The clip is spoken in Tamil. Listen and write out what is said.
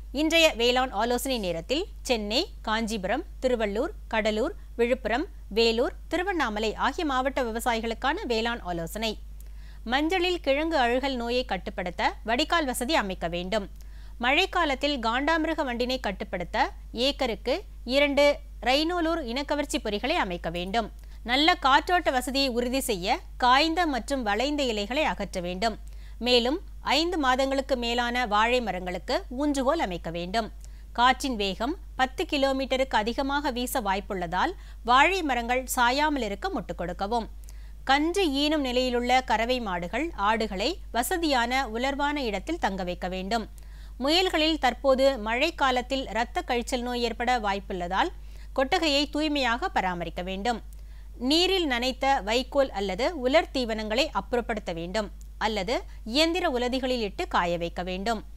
இன்றைய வேளாண் ஆலோசனை நேரத்தில் சென்னை காஞ்சிபுரம் திருவள்ளூர் கடலூர் விழுப்புரம் வேலூர் திருவண்ணாமலை ஆகிய மாவட்ட விவசாயிகளுக்கான வேளாண் ஆலோசனை மஞ்சளில் கிழங்கு அழுகல் நோயை கட்டுப்படுத்த வடிகால் வசதி அமைக்க வேண்டும் மழைக்காலத்தில் காண்டாமிருக வண்டினை கட்டுப்படுத்த ஏக்கருக்கு இரண்டு ரைனோலூர் இனக்கவர்ச்சி பொறிகளை அமைக்க வேண்டும் நல்ல காற்றோட்ட வசதியை உறுதி செய்ய காய்ந்த மற்றும் வளைந்த இலைகளை அகற்ற வேண்டும் மேலும் ஐந்து மாதங்களுக்கு மேலான வாழை மரங்களுக்கு ஊன்றுகோல் அமைக்க வேண்டும் காற்றின் வேகம் பத்து கிலோமீட்டருக்கு அதிகமாக வீச வாய்ப்புள்ளதால் வாழை மரங்கள் சாயாமல் இருக்க முட்டுக் கொடுக்கவும் கன்று ஈனும் நிலையிலுள்ள கறவை மாடுகள் ஆடுகளை வசதியான உலர்வான இடத்தில் தங்க வைக்க வேண்டும் முயல்களில் தற்போது மழைக்காலத்தில் இரத்த கழிச்சல் நோய் ஏற்பட வாய்ப்புள்ளதால் கொட்டகையை தூய்மையாக பராமரிக்க வேண்டும் நீரில் நனைத்த வைக்கோல் அல்லது உலர் தீவனங்களை அப்புறப்படுத்த வேண்டும் அல்லது இயந்திர உலதிகளில் இட்டு காய வைக்க வேண்டும்